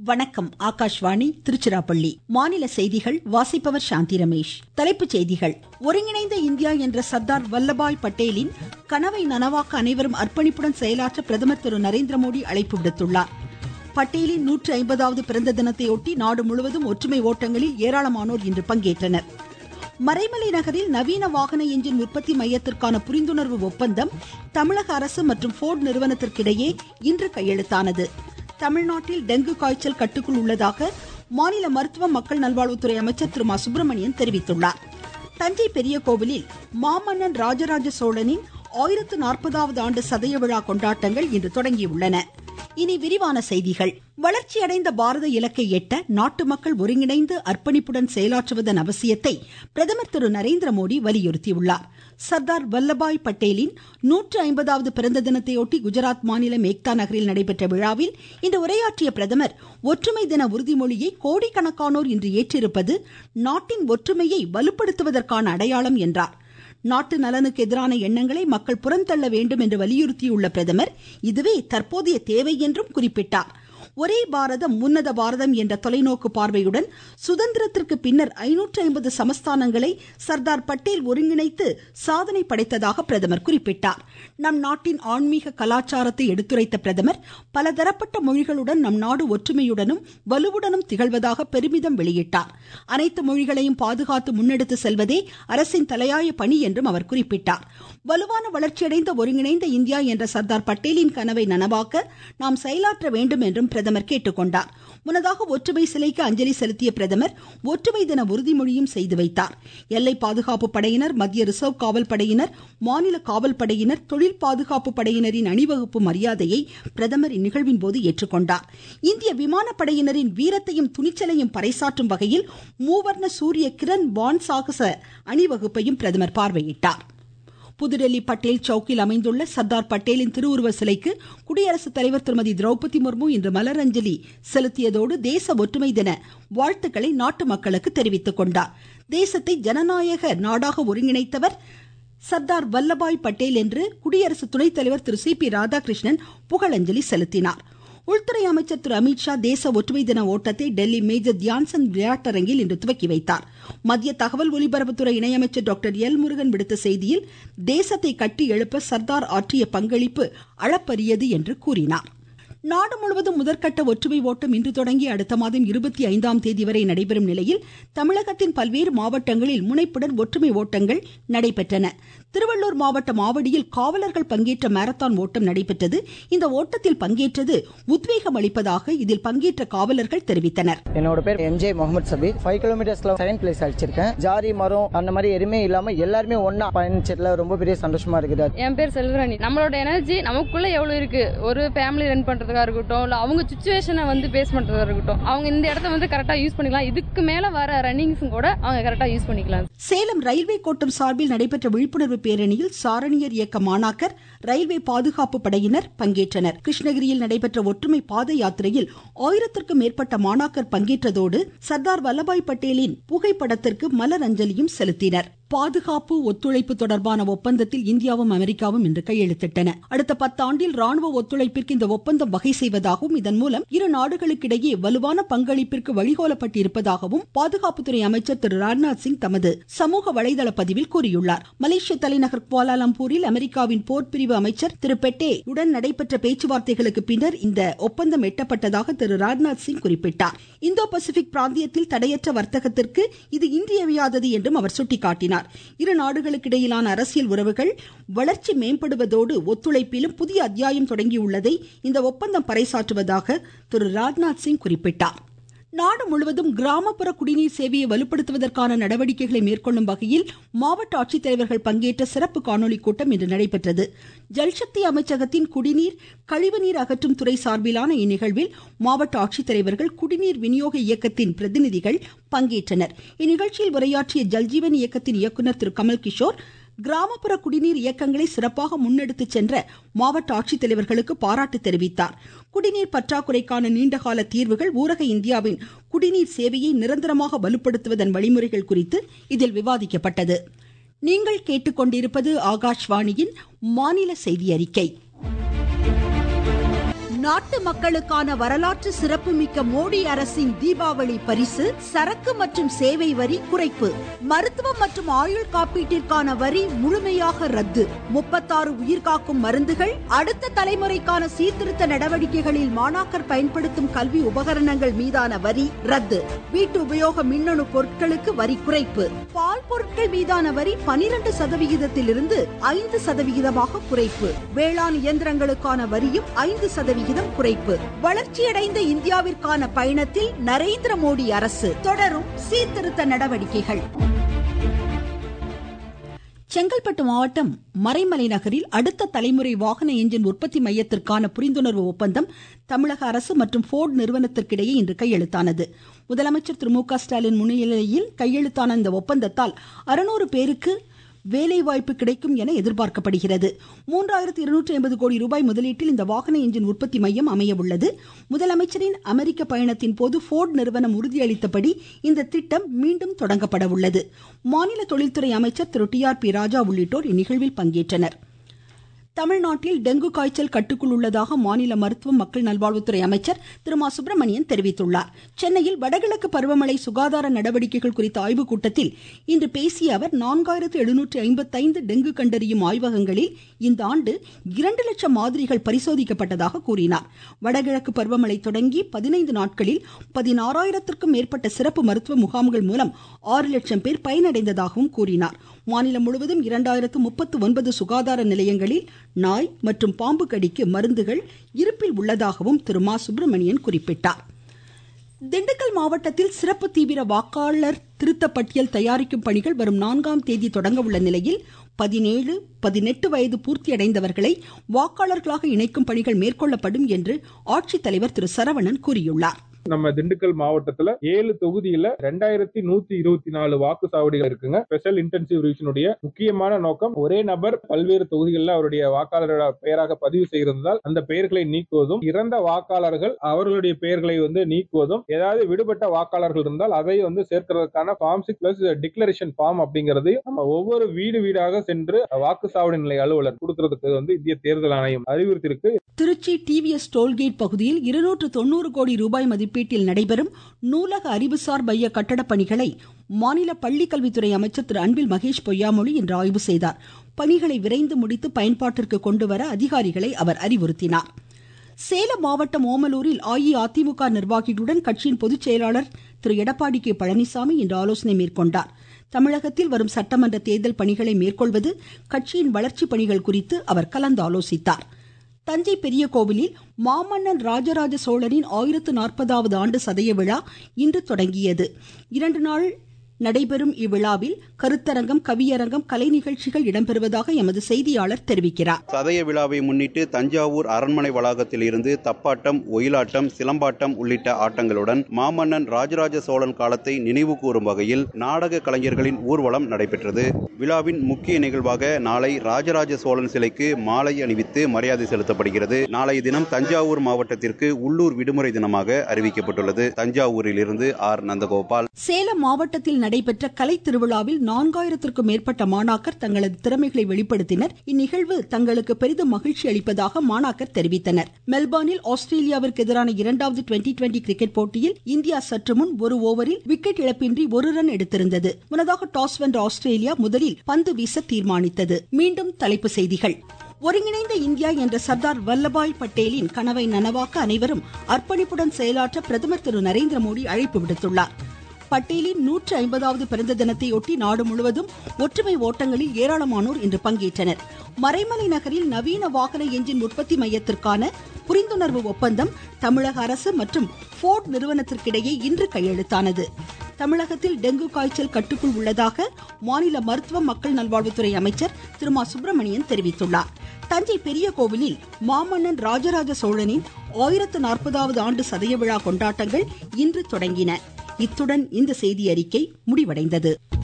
வணக்கம் ஆகாஷ்வாணி திருச்சிராப்பள்ளி மாநில செய்திகள் வாசிப்பவர் சாந்தி ரமேஷ் தலைப்புச் செய்திகள் ஒருங்கிணைந்த இந்தியா என்ற சர்தார் வல்லபாய் பட்டேலின் கனவை நனவாக்க அனைவரும் அர்ப்பணிப்புடன் செயலாற்ற பிரதமர் திரு நரேந்திர மோடி அழைப்பு விடுத்துள்ளார் பட்டேலின் நூற்று ஐம்பதாவது பிறந்த தினத்தையொட்டி நாடு முழுவதும் ஒற்றுமை ஓட்டங்களில் ஏராளமானோர் இன்று பங்கேற்றனர் மறைமலை நகரில் நவீன வாகன எஞ்சின் உற்பத்தி மையத்திற்கான புரிந்துணர்வு ஒப்பந்தம் தமிழக அரசு மற்றும் போர்டு நிறுவனத்திற்கிடையே இன்று கையெழுத்தானது தமிழ்நாட்டில் டெங்கு காய்ச்சல் கட்டுக்குள் உள்ளதாக மாநில மருத்துவ மக்கள் நல்வாழ்வுத்துறை அமைச்சர் திரு மா சுப்பிரமணியன் தெரிவித்துள்ளார் தஞ்சை பெரிய கோவிலில் மாமன்னன் ராஜராஜ சோழனின் ஆயிரத்து நாற்பதாவது ஆண்டு சதய விழா கொண்டாட்டங்கள் இன்று தொடங்கியுள்ளன இனி விரிவான செய்திகள் வளர்ச்சியடைந்த பாரத இலக்கை எட்ட நாட்டு மக்கள் ஒருங்கிணைந்து அர்ப்பணிப்புடன் செயலாற்றுவதன் அவசியத்தை பிரதமர் திரு நரேந்திர மோடி வலியுறுத்தியுள்ளார் சர்தார் வல்லபாய் பட்டேலின் நூற்று ஐம்பதாவது பிறந்த தினத்தையொட்டி குஜராத் மாநிலம் ஏக்தா நகரில் நடைபெற்ற விழாவில் இன்று உரையாற்றிய பிரதமர் ஒற்றுமை தின உறுதிமொழியை கோடிக்கணக்கானோர் இன்று ஏற்றிருப்பது நாட்டின் ஒற்றுமையை வலுப்படுத்துவதற்கான அடையாளம் என்றார் நாட்டு நலனுக்கு எதிரான எண்ணங்களை மக்கள் புறந்தள்ள வேண்டும் என்று வலியுறுத்தியுள்ள பிரதமர் இதுவே தற்போதைய தேவை என்றும் குறிப்பிட்டார் ஒரே பாரதம் உன்னத பாரதம் என்ற தொலைநோக்கு பார்வையுடன் சுதந்திரத்திற்கு பின்னர் ஐநூற்று ஐம்பது சமஸ்தானங்களை சர்தார் பட்டேல் ஒருங்கிணைத்து சாதனை படைத்ததாக பிரதமர் குறிப்பிட்டார் நம் நாட்டின் ஆன்மீக கலாச்சாரத்தை எடுத்துரைத்த பிரதமர் பலதரப்பட்ட மொழிகளுடன் நம் நாடு ஒற்றுமையுடனும் வலுவுடனும் திகழ்வதாக பெருமிதம் வெளியிட்டார் அனைத்து மொழிகளையும் பாதுகாத்து முன்னெடுத்து செல்வதே அரசின் தலையாய பணி என்றும் அவர் குறிப்பிட்டார் வலுவான வளர்ச்சியடைந்த ஒருங்கிணைந்த இந்தியா என்ற சர்தார் பட்டேலின் கனவை நனவாக்க நாம் செயலாற்ற வேண்டும் என்றும் பிரதமர் கேட்டுக்கொண்டார் முன்னதாக ஒற்றுமை சிலைக்கு அஞ்சலி செலுத்திய பிரதமர் ஒற்றுமை தின உறுதிமொழியும் செய்து வைத்தார் எல்லை பாதுகாப்பு படையினர் மத்திய ரிசர்வ் காவல் படையினர் மாநில காவல் படையினர் தொழில் பாதுகாப்பு படையினரின் அணிவகுப்பு மரியாதையை பிரதமர் இந்நிகழ்வின் போது ஏற்றுக்கொண்டார் இந்திய விமானப்படையினரின் வீரத்தையும் துணிச்சலையும் பறைசாற்றும் வகையில் மூவர்ண சூரிய கிரண் வான் சாகச அணிவகுப்பையும் பிரதமர் பார்வையிட்டார் புதுடெல்லி பட்டேல் சவுக்கில் அமைந்துள்ள சர்தார் பட்டேலின் திருவுருவ சிலைக்கு குடியரசுத் தலைவர் திருமதி திரௌபதி முர்மு இன்று மலரஞ்சலி செலுத்தியதோடு தேச ஒற்றுமை தின வாழ்த்துக்களை நாட்டு மக்களுக்கு தெரிவித்துக் கொண்டார் தேசத்தை ஜனநாயக நாடாக ஒருங்கிணைத்தவர் சர்தார் வல்லபாய் பட்டேல் என்று குடியரசு துணைத் தலைவர் திரு சி பி ராதாகிருஷ்ணன் புகழஞ்சலி செலுத்தினார் உள்துறை அமைச்சர் திரு அமித்ஷா தேச ஒற்றுமை தின ஓட்டத்தை டெல்லி மேஜர் தியான்சந்த் விளையாட்டரங்கில் இன்று துவக்கி வைத்தார் மத்திய தகவல் ஒலிபரப்புத்துறை இணையமைச்சர் டாக்டர் எல் முருகன் விடுத்த செய்தியில் தேசத்தை கட்டி எழுப்ப சர்தார் ஆற்றிய பங்களிப்பு அளப்பரியது என்று கூறினார் நாடு முழுவதும் முதற்கட்ட ஒற்றுமை ஓட்டம் இன்று தொடங்கி அடுத்த மாதம் இருபத்தி ஐந்தாம் தேதி வரை நடைபெறும் நிலையில் தமிழகத்தின் பல்வேறு மாவட்டங்களில் முனைப்புடன் ஒற்றுமை ஓட்டங்கள் நடைபெற்றன திருவள்ளூர் மாவட்டம் ஆவடியில் காவலர்கள் பங்கேற்ற மாரத்தான் ஓட்டம் நடைபெற்றது இந்த ஓட்டத்தில் பங்கேற்றது உத்வேகம் அளிப்பதாக இதில் பங்கேற்ற காவலர்கள் தெரிவித்தனர் என்னோட பேர் எம்ஜே முகமது சபீர் ஃபைவ் கிலோமீட்டர்ஸ்ல செகண்ட் பிளேஸ் அடிச்சிருக்கேன் ஜாரி மரம் அந்த மாதிரி எதுவுமே இல்லாம எல்லாருமே ஒன்னா பயணிச்சதுல ரொம்ப பெரிய சந்தோஷமா இருக்குது என் பேர் செல்வராணி நம்மளோட எனர்ஜி நமக்குள்ள எவ்வளவு இருக்கு ஒரு ஃபேமிலி ரன் பண்றதுக்கா இருக்கட்டும் இல்ல அவங்க சுச்சுவேஷனை வந்து பேஸ் பண்றதா இருக்கட்டும் அவங்க இந்த இடத்த வந்து கரெக்டா யூஸ் பண்ணிக்கலாம் இதுக்கு மேல வர ரன்னிங்ஸ் கூட அவங்க கரெக்டா யூஸ் பண்ணிக்கலாம் சேலம் ரயில்வே கோட்டம் சார்பில் நடைபெற்ற விழிப்புணர்வு பேரணியில் சாரணியர் இயக்க மாணாக்கர் ரயில்வே பாதுகாப்பு படையினர் பங்கேற்றனர் கிருஷ்ணகிரியில் நடைபெற்ற ஒற்றுமை பாத யாத்திரையில் ஆயிரத்திற்கும் மேற்பட்ட மாணாக்கர் பங்கேற்றதோடு சர்தார் வல்லபாய் பட்டேலின் புகைப்படத்திற்கு மலர் அஞ்சலியும் செலுத்தினர் பாதுகாப்பு ஒத்துழைப்பு தொடர்பான ஒப்பந்தத்தில் இந்தியாவும் அமெரிக்காவும் இன்று கையெழுத்திட்டன அடுத்த பத்தாண்டில் ராணுவ ஒத்துழைப்பிற்கு இந்த ஒப்பந்தம் வகை செய்வதாகவும் இதன் மூலம் இரு நாடுகளுக்கிடையே வலுவான பங்களிப்பிற்கு வழிகோலப்பட்டிருப்பதாகவும் பாதுகாப்புத்துறை அமைச்சர் திரு ராஜ்நாத் சிங் தமது சமூக வலைதள பதிவில் கூறியுள்ளார் மலேசிய தலைநகர் குவாலாலம்பூரில் அமெரிக்காவின் போர் பிரிவு அமைச்சர் திரு பெட்டே உடன் நடைபெற்ற பேச்சுவார்த்தைகளுக்கு பின்னர் இந்த ஒப்பந்தம் எட்டப்பட்டதாக திரு ராஜ்நாத் சிங் குறிப்பிட்டார் இந்தோ பசிபிக் பிராந்தியத்தில் தடையற்ற வர்த்தகத்திற்கு இது இன்றியமையாதது என்றும் அவர் சுட்டிக்காட்டினார் இரு நாடுகளுக்கிடையிலான அரசியல் உறவுகள் வளர்ச்சி மேம்படுவதோடு ஒத்துழைப்பிலும் புதிய அத்தியாயம் தொடங்கியுள்ளதை இந்த ஒப்பந்தம் பறைசாற்றுவதாக திரு ராஜ்நாத் சிங் குறிப்பிட்டார் நாடு முழுவதும் கிராமப்புற குடிநீர் சேவையை வலுப்படுத்துவதற்கான நடவடிக்கைகளை மேற்கொள்ளும் வகையில் மாவட்ட ஆட்சித்தலைவர்கள் பங்கேற்ற சிறப்பு காணொலி கூட்டம் இன்று நடைபெற்றது ஜல்சக்தி அமைச்சகத்தின் குடிநீர் கழிவுநீர் அகற்றும் துறை சார்பிலான இந்நிகழ்வில் மாவட்ட ஆட்சித்தலைவர்கள் குடிநீர் விநியோக இயக்கத்தின் பிரதிநிதிகள் பங்கேற்றனர் இந்நிகழ்ச்சியில் உரையாற்றிய ஜல்ஜீவன் இயக்கத்தின் இயக்குநர் திரு கமல் கிஷோர் கிராமப்புற குடிநீர் இயக்கங்களை சிறப்பாக முன்னெடுத்து சென்ற மாவட்ட ஆட்சித்தலைவர்களுக்கு பாராட்டு தெரிவித்தார் குடிநீர் பற்றாக்குறைக்கான நீண்டகால தீர்வுகள் ஊரக இந்தியாவின் குடிநீர் சேவையை நிரந்தரமாக வலுப்படுத்துவதன் வழிமுறைகள் குறித்து இதில் விவாதிக்கப்பட்டது நீங்கள் கேட்டுக்கொண்டிருப்பது ஆகாஷ்வாணியின் மாநில செய்தி அறிக்கை நாட்டு மக்களுக்கான வரலாற்று சிறப்புமிக்க மோடி அரசின் தீபாவளி பரிசு சரக்கு மற்றும் சேவை வரி குறைப்பு மருத்துவம் மற்றும் ஆயுள் காப்பீட்டிற்கான வரி முழுமையாக ரத்து முப்பத்தாறு உயிர்காக்கும் மருந்துகள் அடுத்த தலைமுறைக்கான சீர்திருத்த நடவடிக்கைகளில் மாணாக்கர் பயன்படுத்தும் கல்வி உபகரணங்கள் மீதான வரி ரத்து வீட்டு உபயோக மின்னணு பொருட்களுக்கு வரி குறைப்பு பால் பொருட்கள் மீதான வரி பனிரெண்டு சதவிகிதத்திலிருந்து ஐந்து சதவிகிதமாக குறைப்பு வேளாண் இயந்திரங்களுக்கான வரியும் ஐந்து சதவிகிதம் குறைப்பு வளர்ச்சியடைந்த இந்தியாவிற்கான பயணத்தில் நரேந்திர மோடி அரசு தொடரும் சீர்திருத்த நடவடிக்கைகள் செங்கல்பட்டு மாவட்டம் மறைமலை நகரில் அடுத்த தலைமுறை வாகன எஞ்சின் உற்பத்தி மையத்திற்கான புரிந்துணர்வு ஒப்பந்தம் தமிழக அரசு மற்றும் போர்டு நிறுவனத்திற்கிடையே இன்று கையெழுத்தானது முதலமைச்சர் திரு மு க ஸ்டாலின் முன்னிலையில் கையெழுத்தான இந்த ஒப்பந்தத்தால் அறுநூறு பேருக்கு வேலைவாய்ப்பு கிடைக்கும் என எதிர்பார்க்கப்படுகிறது மூன்றாயிரத்தி இருநூற்றி ஐம்பது கோடி ரூபாய் முதலீட்டில் இந்த வாகன எஞ்சின் உற்பத்தி மையம் அமைய உள்ளது முதலமைச்சரின் அமெரிக்க பயணத்தின் போது போர்டு நிறுவனம் உறுதியளித்தபடி இந்த திட்டம் மீண்டும் தொடங்கப்பட உள்ளது மாநில தொழில்துறை அமைச்சர் திரு டி ஆர் பி ராஜா உள்ளிட்டோர் இந்நிகழ்வில் பங்கேற்றனர் தமிழ்நாட்டில் டெங்கு காய்ச்சல் கட்டுக்குள் உள்ளதாக மாநில மருத்துவம் மக்கள் நல்வாழ்வுத்துறை அமைச்சர் திரு மா சுப்பிரமணியன் தெரிவித்துள்ளார் சென்னையில் வடகிழக்கு பருவமழை சுகாதார நடவடிக்கைகள் குறித்த ஆய்வுக் கூட்டத்தில் இன்று பேசிய அவர் நான்காயிரத்து எழுநூற்று ஐம்பத்தைந்து டெங்கு கண்டறியும் ஆய்வகங்களில் இந்த ஆண்டு இரண்டு லட்சம் மாதிரிகள் பரிசோதிக்கப்பட்டதாக கூறினார் வடகிழக்கு பருவமழை தொடங்கி பதினைந்து நாட்களில் பதினாறாயிரத்திற்கும் மேற்பட்ட சிறப்பு மருத்துவ முகாம்கள் மூலம் ஆறு லட்சம் பேர் பயனடைந்ததாகவும் கூறினார் மாநிலம் முழுவதும் இரண்டாயிரத்து முப்பத்து ஒன்பது சுகாதார நிலையங்களில் நாய் மற்றும் பாம்பு கடிக்கு மருந்துகள் இருப்பில் உள்ளதாகவும் திரு மா சுப்பிரமணியன் குறிப்பிட்டார் திண்டுக்கல் மாவட்டத்தில் சிறப்பு தீவிர வாக்காளர் திருத்த பட்டியல் தயாரிக்கும் பணிகள் வரும் நான்காம் தேதி தொடங்க உள்ள நிலையில் பதினேழு பதினெட்டு வயது பூர்த்தியடைந்தவர்களை வாக்காளர்களாக இணைக்கும் பணிகள் மேற்கொள்ளப்படும் என்று ஆட்சித்தலைவர் திரு சரவணன் கூறியுள்ளார் நம்ம திண்டுக்கல் மாவட்டத்துல ஏழு தொகுதியில ரெண்டாயிரத்தி நூத்தி இருபத்தி நாலு வாக்குச்சாவடிகள் இருக்குங்க ஸ்பெஷல் இன்டென்சிவ் ரிவிஷனுடைய முக்கியமான நோக்கம் ஒரே நபர் பல்வேறு தொகுதிகளில் அவருடைய வாக்காளர் பெயராக பதிவு செய்திருந்தால் அந்த பெயர்களை நீக்குவதும் இறந்த வாக்காளர்கள் அவர்களுடைய பெயர்களை வந்து நீக்குவதும் ஏதாவது விடுபட்ட வாக்காளர்கள் இருந்தால் அதை வந்து சேர்க்கிறதுக்கான form six plus declaration form அப்படிங்கிறது நம்ம ஒவ்வொரு வீடு வீடாக சென்று வாக்குச்சாவடி நிலை அலுவலர் கொடுக்கறதுக்கு வந்து இந்திய தேர்தல் ஆணையம் அறிவுறுத்திருக்கு திருச்சி டிவிஎஸ் டோல்கேட் பகுதியில் இருநூற்று தொண்ணூறு கோடி ரூபாய் மதிப்பீட்டில் நடைபெறும் நூலக அறிவுசார் மைய கட்டடப் பணிகளை மாநில பள்ளிக்கல்வித்துறை அமைச்சர் திரு அன்பில் மகேஷ் பொய்யாமொழி இன்று ஆய்வு செய்தார் பணிகளை விரைந்து முடித்து பயன்பாட்டிற்கு கொண்டுவர அதிகாரிகளை அவர் அறிவுறுத்தினார் சேலம் மாவட்டம் ஓமலூரில் அஇஅதிமுக நிர்வாகிகளுடன் கட்சியின் பொதுச் செயலாளர் திரு எடப்பாடி கே பழனிசாமி இன்று ஆலோசனை மேற்கொண்டார் தமிழகத்தில் வரும் சட்டமன்ற தேர்தல் பணிகளை மேற்கொள்வது கட்சியின் வளர்ச்சி பணிகள் குறித்து அவர் கலந்து ஆலோசித்தார் தஞ்சை பெரிய கோவிலில் மாமன்னன் ராஜராஜ சோழரின் ஆயிரத்து நாற்பதாவது ஆண்டு சதய விழா இன்று தொடங்கியது இரண்டு நாள் நடைபெறும் இவ்விழாவில் கருத்தரங்கம் கவியரங்கம் கலை நிகழ்ச்சிகள் இடம்பெறுவதாக எமது செய்தியாளர் தெரிவிக்கிறார் சதய விழாவை முன்னிட்டு தஞ்சாவூர் அரண்மனை வளாகத்தில் இருந்து தப்பாட்டம் ஒயிலாட்டம் சிலம்பாட்டம் உள்ளிட்ட ஆட்டங்களுடன் மாமன்னன் ராஜராஜ சோழன் காலத்தை நினைவு கூறும் வகையில் நாடக கலைஞர்களின் ஊர்வலம் நடைபெற்றது விழாவின் முக்கிய நிகழ்வாக நாளை ராஜராஜ சோழன் சிலைக்கு மாலை அணிவித்து மரியாதை செலுத்தப்படுகிறது நாளைய தினம் தஞ்சாவூர் மாவட்டத்திற்கு உள்ளூர் விடுமுறை தினமாக அறிவிக்கப்பட்டுள்ளது தஞ்சாவூரில் இருந்து ஆர் நந்தகோபால் சேலம் மாவட்டத்தில் நடைபெற்ற கலை திருவிழாவில் நான்காயிரத்திற்கும் மேற்பட்ட மாணாக்கர் தங்களது திறமைகளை வெளிப்படுத்தினர் இந்நிகழ்வு தங்களுக்கு பெரிதும் மகிழ்ச்சி அளிப்பதாக மாணாக்கர் தெரிவித்தனர் மெல்பர்னில் ஆஸ்திரேலியாவிற்கு எதிரான இரண்டாவது டுவெண்டி டுவெண்டி கிரிக்கெட் போட்டியில் இந்தியா சற்று முன் ஒரு ஓவரில் விக்கெட் இழப்பின்றி ஒரு ரன் எடுத்திருந்தது முன்னதாக டாஸ் வென்ற ஆஸ்திரேலியா முதலில் பந்து வீச தீர்மானித்தது மீண்டும் தலைப்பு செய்திகள் ஒருங்கிணைந்த இந்தியா என்ற சர்தார் வல்லபாய் பட்டேலின் கனவை நனவாக்க அனைவரும் அர்ப்பணிப்புடன் செயலாற்ற பிரதமர் திரு நரேந்திர மோடி அழைப்பு விடுத்துள்ளார் பட்டேலின் நூற்று ஐம்பதாவது பிறந்த தினத்தையொட்டி நாடு முழுவதும் ஒற்றுமை ஓட்டங்களில் ஏராளமானோர் இன்று பங்கேற்றனர் மறைமலை நகரில் நவீன வாகன எஞ்சின் உற்பத்தி மையத்திற்கான புரிந்துணர்வு ஒப்பந்தம் தமிழக அரசு மற்றும் போர்ட் நிறுவனத்திற்கிடையே இன்று கையெழுத்தானது தமிழகத்தில் டெங்கு காய்ச்சல் கட்டுக்குள் உள்ளதாக மாநில மருத்துவ மக்கள் நல்வாழ்வுத்துறை அமைச்சர் திரு மா சுப்பிரமணியன் தெரிவித்துள்ளார் தஞ்சை பெரிய கோவிலில் மாமன்னன் ராஜராஜ சோழனின் ஆயிரத்து நாற்பதாவது ஆண்டு சதய விழா கொண்டாட்டங்கள் இன்று தொடங்கின இத்துடன் இந்த செய்தி அறிக்கை முடிவடைந்தது